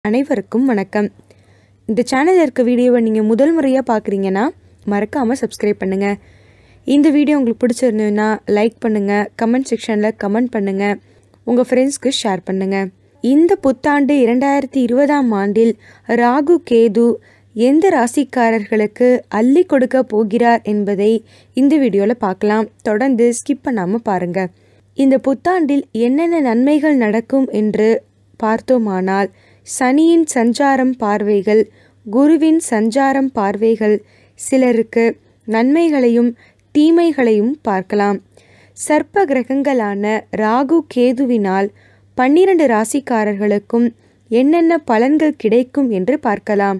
அனைவருக்கும் வணக்கம் இந்த சேனலில் இருக்க வீடியோவை நீங்கள் முதல் முறையாக பார்க்குறீங்கன்னா மறக்காமல் சப்ஸ்கிரைப் பண்ணுங்கள் இந்த வீடியோ உங்களுக்கு பிடிச்சிருந்ததுன்னா லைக் பண்ணுங்கள் கமெண்ட் செக்ஷனில் கமெண்ட் பண்ணுங்கள் உங்கள் ஃப்ரெண்ட்ஸ்க்கு ஷேர் பண்ணுங்கள் இந்த புத்தாண்டு இரண்டாயிரத்தி இருபதாம் ஆண்டில் ராகு கேது எந்த ராசிக்காரர்களுக்கு அள்ளி கொடுக்க போகிறார் என்பதை இந்த வீடியோவில் பார்க்கலாம் தொடர்ந்து ஸ்கிப் பண்ணாமல் பாருங்கள் இந்த புத்தாண்டில் என்னென்ன நன்மைகள் நடக்கும் என்று பார்த்தோமானால் சனியின் சஞ்சாரம் பார்வைகள் குருவின் சஞ்சாரம் பார்வைகள் சிலருக்கு நன்மைகளையும் தீமைகளையும் பார்க்கலாம் சர்ப்ப கிரகங்களான ராகு கேதுவினால் பன்னிரண்டு ராசிக்காரர்களுக்கும் என்னென்ன பலன்கள் கிடைக்கும் என்று பார்க்கலாம்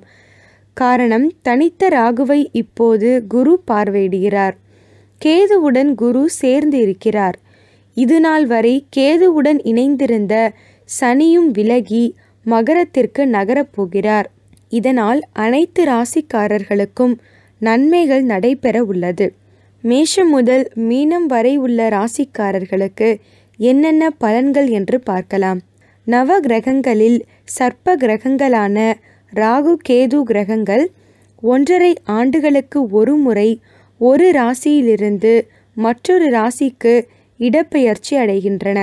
காரணம் தனித்த ராகுவை இப்போது குரு பார்வையிடுகிறார் கேதுவுடன் குரு சேர்ந்து இருக்கிறார் இது நாள் வரை கேதுவுடன் இணைந்திருந்த சனியும் விலகி மகரத்திற்கு நகரப் போகிறார் இதனால் அனைத்து ராசிக்காரர்களுக்கும் நன்மைகள் நடைபெற உள்ளது மேஷம் முதல் மீனம் வரை உள்ள ராசிக்காரர்களுக்கு என்னென்ன பலன்கள் என்று பார்க்கலாம் நவ கிரகங்களில் சர்ப்ப கிரகங்களான ராகு கேது கிரகங்கள் ஒன்றரை ஆண்டுகளுக்கு ஒரு முறை ஒரு ராசியிலிருந்து மற்றொரு ராசிக்கு இடப்பெயர்ச்சி அடைகின்றன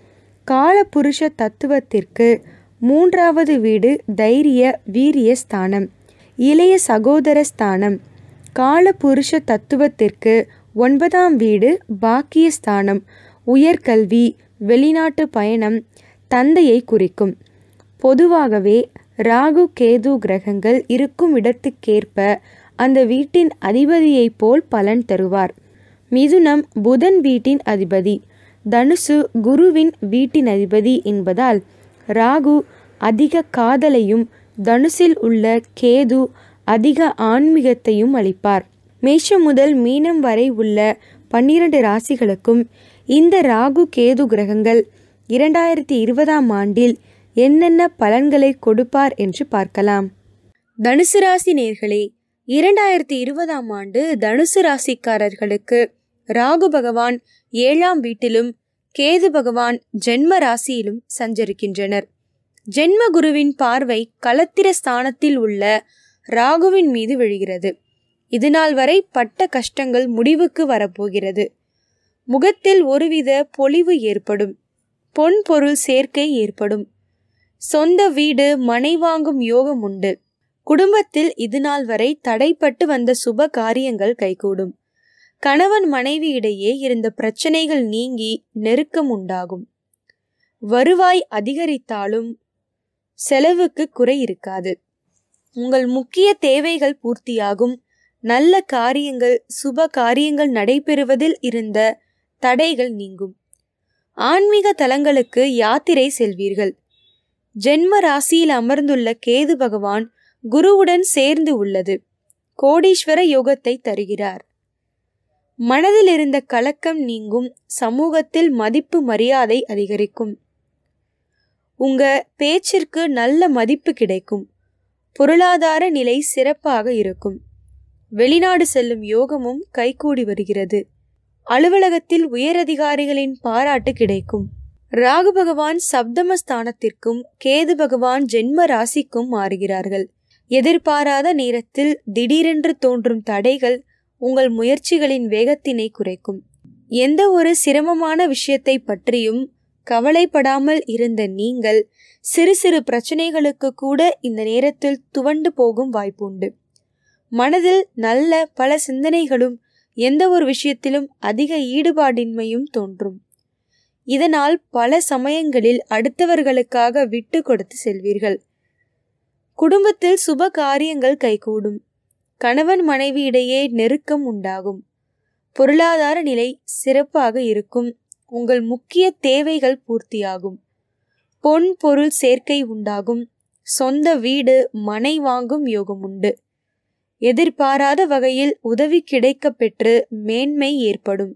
காலபுருஷ தத்துவத்திற்கு மூன்றாவது வீடு தைரிய வீரிய ஸ்தானம் இளைய சகோதர ஸ்தானம் காலபுருஷ தத்துவத்திற்கு ஒன்பதாம் வீடு பாக்கிய ஸ்தானம் உயர்கல்வி வெளிநாட்டு பயணம் தந்தையை குறிக்கும் பொதுவாகவே ராகு கேது கிரகங்கள் இருக்கும் இடத்துக்கேற்ப அந்த வீட்டின் அதிபதியைப் போல் பலன் தருவார் மிதுனம் புதன் வீட்டின் அதிபதி தனுசு குருவின் வீட்டின் அதிபதி என்பதால் ராகு அதிக காதலையும் தனுசில் உள்ள கேது அதிக ஆன்மீகத்தையும் அளிப்பார் மேஷம் முதல் மீனம் வரை உள்ள பன்னிரண்டு ராசிகளுக்கும் இந்த ராகு கேது கிரகங்கள் இரண்டாயிரத்தி இருபதாம் ஆண்டில் என்னென்ன பலன்களை கொடுப்பார் என்று பார்க்கலாம் தனுசு ராசி நேர்களே இரண்டாயிரத்தி இருபதாம் ஆண்டு தனுசு ராசிக்காரர்களுக்கு ராகு பகவான் ஏழாம் வீட்டிலும் கேது பகவான் ஜென்ம ராசியிலும் சஞ்சரிக்கின்றனர் ஜென்ம குருவின் பார்வை களத்திர ஸ்தானத்தில் உள்ள ராகுவின் மீது விழுகிறது இதுநாள் வரை பட்ட கஷ்டங்கள் முடிவுக்கு வரப்போகிறது முகத்தில் ஒருவித பொலிவு ஏற்படும் பொன் பொருள் சேர்க்கை ஏற்படும் சொந்த வீடு மனை வாங்கும் யோகம் உண்டு குடும்பத்தில் இதுநாள் வரை தடைப்பட்டு வந்த சுப காரியங்கள் கைகூடும் கணவன் மனைவி இடையே இருந்த பிரச்சனைகள் நீங்கி நெருக்கம் உண்டாகும் வருவாய் அதிகரித்தாலும் செலவுக்கு குறை இருக்காது உங்கள் முக்கிய தேவைகள் பூர்த்தியாகும் நல்ல காரியங்கள் சுப காரியங்கள் நடைபெறுவதில் இருந்த தடைகள் நீங்கும் ஆன்மீக தலங்களுக்கு யாத்திரை செல்வீர்கள் ஜென்ம ராசியில் அமர்ந்துள்ள கேது பகவான் குருவுடன் சேர்ந்து உள்ளது கோடீஸ்வர யோகத்தை தருகிறார் மனதில் இருந்த கலக்கம் நீங்கும் சமூகத்தில் மதிப்பு மரியாதை அதிகரிக்கும் உங்க பேச்சிற்கு நல்ல மதிப்பு கிடைக்கும் பொருளாதார நிலை சிறப்பாக இருக்கும் வெளிநாடு செல்லும் யோகமும் கைகூடி வருகிறது அலுவலகத்தில் உயரதிகாரிகளின் பாராட்டு கிடைக்கும் ராகு பகவான் சப்தமஸ்தானத்திற்கும் கேது பகவான் ஜென்ம ராசிக்கும் மாறுகிறார்கள் எதிர்பாராத நேரத்தில் திடீரென்று தோன்றும் தடைகள் உங்கள் முயற்சிகளின் வேகத்தினை குறைக்கும் எந்த ஒரு சிரமமான விஷயத்தை பற்றியும் கவலைப்படாமல் இருந்த நீங்கள் சிறு சிறு பிரச்சனைகளுக்கு கூட இந்த நேரத்தில் துவண்டு போகும் வாய்ப்புண்டு மனதில் நல்ல பல சிந்தனைகளும் எந்த ஒரு விஷயத்திலும் அதிக ஈடுபாடின்மையும் தோன்றும் இதனால் பல சமயங்களில் அடுத்தவர்களுக்காக விட்டு கொடுத்து செல்வீர்கள் குடும்பத்தில் சுப காரியங்கள் கைகூடும் கணவன் மனைவி இடையே நெருக்கம் உண்டாகும் பொருளாதார நிலை சிறப்பாக இருக்கும் உங்கள் முக்கிய தேவைகள் பூர்த்தியாகும் பொன் பொருள் சேர்க்கை உண்டாகும் சொந்த வீடு மனை வாங்கும் யோகம் உண்டு எதிர்பாராத வகையில் உதவி கிடைக்க பெற்று மேன்மை ஏற்படும்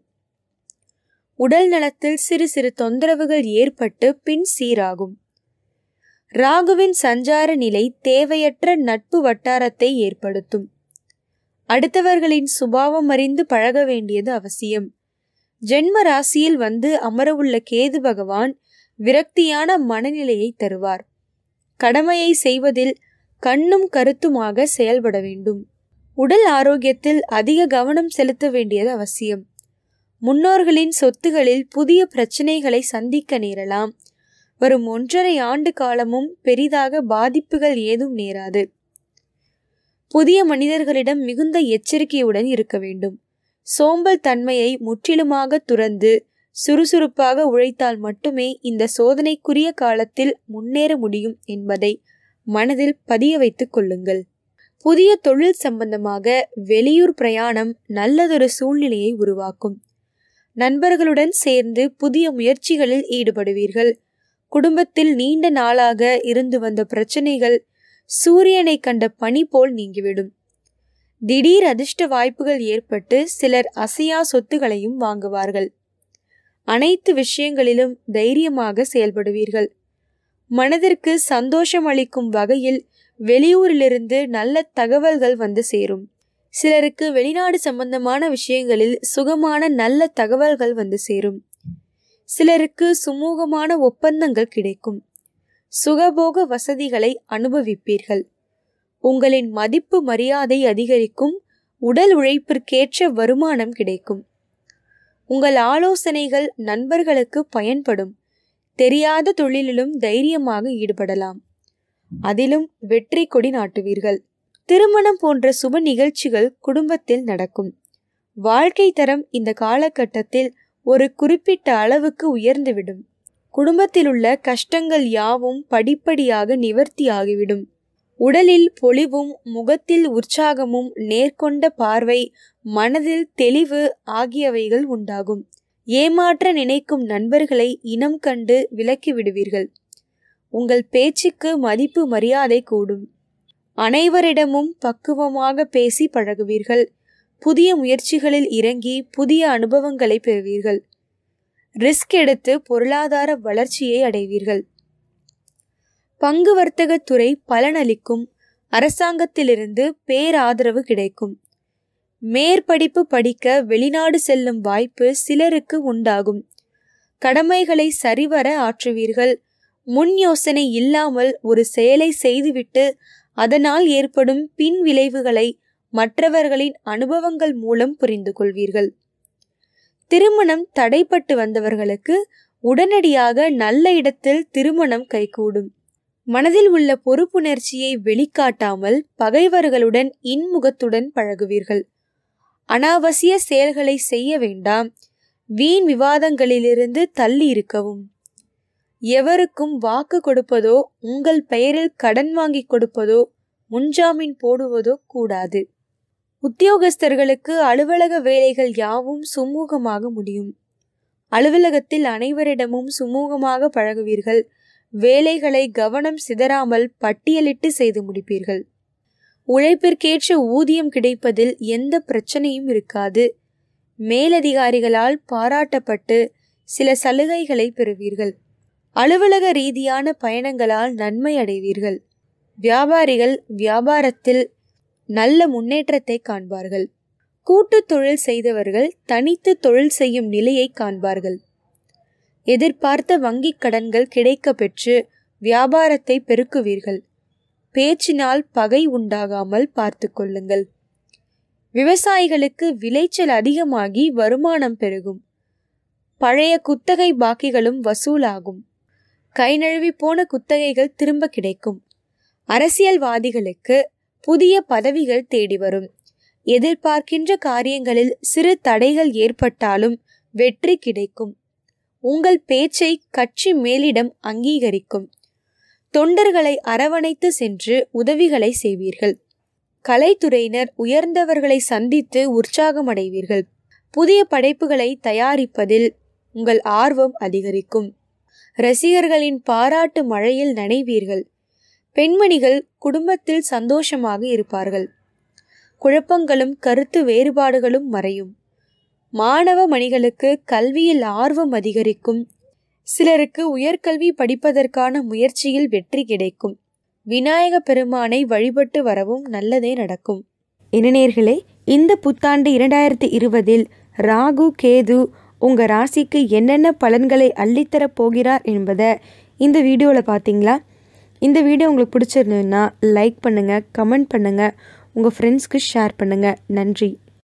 உடல் நலத்தில் சிறு சிறு தொந்தரவுகள் ஏற்பட்டு பின் சீராகும் ராகுவின் சஞ்சார நிலை தேவையற்ற நட்பு வட்டாரத்தை ஏற்படுத்தும் அடுத்தவர்களின் சுபாவம் அறிந்து பழக வேண்டியது அவசியம் ஜென்ம ராசியில் வந்து அமரவுள்ள கேது பகவான் விரக்தியான மனநிலையை தருவார் கடமையை செய்வதில் கண்ணும் கருத்துமாக செயல்பட வேண்டும் உடல் ஆரோக்கியத்தில் அதிக கவனம் செலுத்த வேண்டியது அவசியம் முன்னோர்களின் சொத்துகளில் புதிய பிரச்சனைகளை சந்திக்க நேரலாம் வரும் ஒன்றரை ஆண்டு காலமும் பெரிதாக பாதிப்புகள் ஏதும் நேராது புதிய மனிதர்களிடம் மிகுந்த எச்சரிக்கையுடன் இருக்க வேண்டும் சோம்பல் தன்மையை முற்றிலுமாக துறந்து சுறுசுறுப்பாக உழைத்தால் மட்டுமே இந்த சோதனைக்குரிய காலத்தில் முன்னேற முடியும் என்பதை மனதில் பதிய வைத்துக் கொள்ளுங்கள் புதிய தொழில் சம்பந்தமாக வெளியூர் பிரயாணம் நல்லதொரு சூழ்நிலையை உருவாக்கும் நண்பர்களுடன் சேர்ந்து புதிய முயற்சிகளில் ஈடுபடுவீர்கள் குடும்பத்தில் நீண்ட நாளாக இருந்து வந்த பிரச்சனைகள் சூரியனை கண்ட பனி போல் நீங்கிவிடும் திடீர் அதிர்ஷ்ட வாய்ப்புகள் ஏற்பட்டு சிலர் அசையா சொத்துகளையும் வாங்குவார்கள் அனைத்து விஷயங்களிலும் தைரியமாக செயல்படுவீர்கள் மனதிற்கு சந்தோஷம் அளிக்கும் வகையில் வெளியூரிலிருந்து நல்ல தகவல்கள் வந்து சேரும் சிலருக்கு வெளிநாடு சம்பந்தமான விஷயங்களில் சுகமான நல்ல தகவல்கள் வந்து சேரும் சிலருக்கு சுமூகமான ஒப்பந்தங்கள் கிடைக்கும் சுகபோக வசதிகளை அனுபவிப்பீர்கள் உங்களின் மதிப்பு மரியாதை அதிகரிக்கும் உடல் உழைப்பிற்கேற்ற வருமானம் கிடைக்கும் உங்கள் ஆலோசனைகள் நண்பர்களுக்கு பயன்படும் தெரியாத தொழிலிலும் தைரியமாக ஈடுபடலாம் அதிலும் வெற்றி கொடி நாட்டுவீர்கள் திருமணம் போன்ற சுப நிகழ்ச்சிகள் குடும்பத்தில் நடக்கும் வாழ்க்கை தரம் இந்த காலகட்டத்தில் ஒரு குறிப்பிட்ட அளவுக்கு உயர்ந்துவிடும் குடும்பத்தில் உள்ள கஷ்டங்கள் யாவும் படிப்படியாக நிவர்த்தியாகிவிடும் உடலில் பொலிவும் முகத்தில் உற்சாகமும் நேர்கொண்ட பார்வை மனதில் தெளிவு ஆகியவைகள் உண்டாகும் ஏமாற்ற நினைக்கும் நண்பர்களை இனம் கண்டு விலக்கி விடுவீர்கள் உங்கள் பேச்சுக்கு மதிப்பு மரியாதை கூடும் அனைவரிடமும் பக்குவமாக பேசி பழகுவீர்கள் புதிய முயற்சிகளில் இறங்கி புதிய அனுபவங்களை பெறுவீர்கள் ரிஸ்க் எடுத்து பொருளாதார வளர்ச்சியை அடைவீர்கள் பங்கு வர்த்தகத்துறை பலனளிக்கும் அரசாங்கத்திலிருந்து பேராதரவு கிடைக்கும் மேற்படிப்பு படிக்க வெளிநாடு செல்லும் வாய்ப்பு சிலருக்கு உண்டாகும் கடமைகளை சரிவர ஆற்றுவீர்கள் முன் யோசனை இல்லாமல் ஒரு செயலை செய்துவிட்டு அதனால் ஏற்படும் பின் விளைவுகளை மற்றவர்களின் அனுபவங்கள் மூலம் புரிந்து கொள்வீர்கள் திருமணம் தடைப்பட்டு வந்தவர்களுக்கு உடனடியாக நல்ல இடத்தில் திருமணம் கைகூடும் மனதில் உள்ள பொறுப்புணர்ச்சியை வெளிக்காட்டாமல் பகைவர்களுடன் இன்முகத்துடன் பழகுவீர்கள் அனாவசிய செயல்களை செய்ய வேண்டாம் வீண் விவாதங்களிலிருந்து தள்ளி இருக்கவும் எவருக்கும் வாக்கு கொடுப்பதோ உங்கள் பெயரில் கடன் வாங்கி கொடுப்பதோ முன்ஜாமீன் போடுவதோ கூடாது உத்தியோகஸ்தர்களுக்கு அலுவலக வேலைகள் யாவும் சுமூகமாக முடியும் அலுவலகத்தில் அனைவரிடமும் சுமூகமாக பழகுவீர்கள் வேலைகளை கவனம் சிதறாமல் பட்டியலிட்டு செய்து முடிப்பீர்கள் உழைப்பிற்கேற்ற ஊதியம் கிடைப்பதில் எந்த பிரச்சனையும் இருக்காது மேலதிகாரிகளால் பாராட்டப்பட்டு சில சலுகைகளை பெறுவீர்கள் அலுவலக ரீதியான பயணங்களால் நன்மை அடைவீர்கள் வியாபாரிகள் வியாபாரத்தில் நல்ல முன்னேற்றத்தை காண்பார்கள் கூட்டு தொழில் செய்தவர்கள் தனித்து தொழில் செய்யும் நிலையை காண்பார்கள் எதிர்பார்த்த வங்கிக் கடன்கள் கிடைக்க பெற்று வியாபாரத்தை பெருக்குவீர்கள் பேச்சினால் பகை உண்டாகாமல் பார்த்து கொள்ளுங்கள் விவசாயிகளுக்கு விளைச்சல் அதிகமாகி வருமானம் பெருகும் பழைய குத்தகை பாக்கிகளும் வசூலாகும் கை நழுவி போன குத்தகைகள் திரும்ப கிடைக்கும் அரசியல்வாதிகளுக்கு புதிய பதவிகள் தேடி வரும் எதிர்பார்க்கின்ற காரியங்களில் சிறு தடைகள் ஏற்பட்டாலும் வெற்றி கிடைக்கும் உங்கள் பேச்சை கட்சி மேலிடம் அங்கீகரிக்கும் தொண்டர்களை அரவணைத்து சென்று உதவிகளை செய்வீர்கள் கலைத்துறையினர் உயர்ந்தவர்களை சந்தித்து உற்சாகமடைவீர்கள் புதிய படைப்புகளை தயாரிப்பதில் உங்கள் ஆர்வம் அதிகரிக்கும் ரசிகர்களின் பாராட்டு மழையில் நனைவீர்கள் பெண்மணிகள் குடும்பத்தில் சந்தோஷமாக இருப்பார்கள் குழப்பங்களும் கருத்து வேறுபாடுகளும் மறையும் மாணவ மணிகளுக்கு கல்வியில் ஆர்வம் அதிகரிக்கும் சிலருக்கு உயர்கல்வி படிப்பதற்கான முயற்சியில் வெற்றி கிடைக்கும் விநாயக பெருமானை வழிபட்டு வரவும் நல்லதே நடக்கும் இனநேர்களே இந்த புத்தாண்டு இரண்டாயிரத்தி இருபதில் ராகு கேது உங்கள் ராசிக்கு என்னென்ன பலன்களை அள்ளித்தரப் போகிறார் என்பதை இந்த வீடியோவில் பார்த்தீங்களா இந்த வீடியோ உங்களுக்கு பிடிச்சிருந்ததுன்னா லைக் பண்ணுங்கள் கமெண்ட் பண்ணுங்கள் உங்கள் ஃப்ரெண்ட்ஸ்க்கு ஷேர் பண்ணுங்கள் நன்றி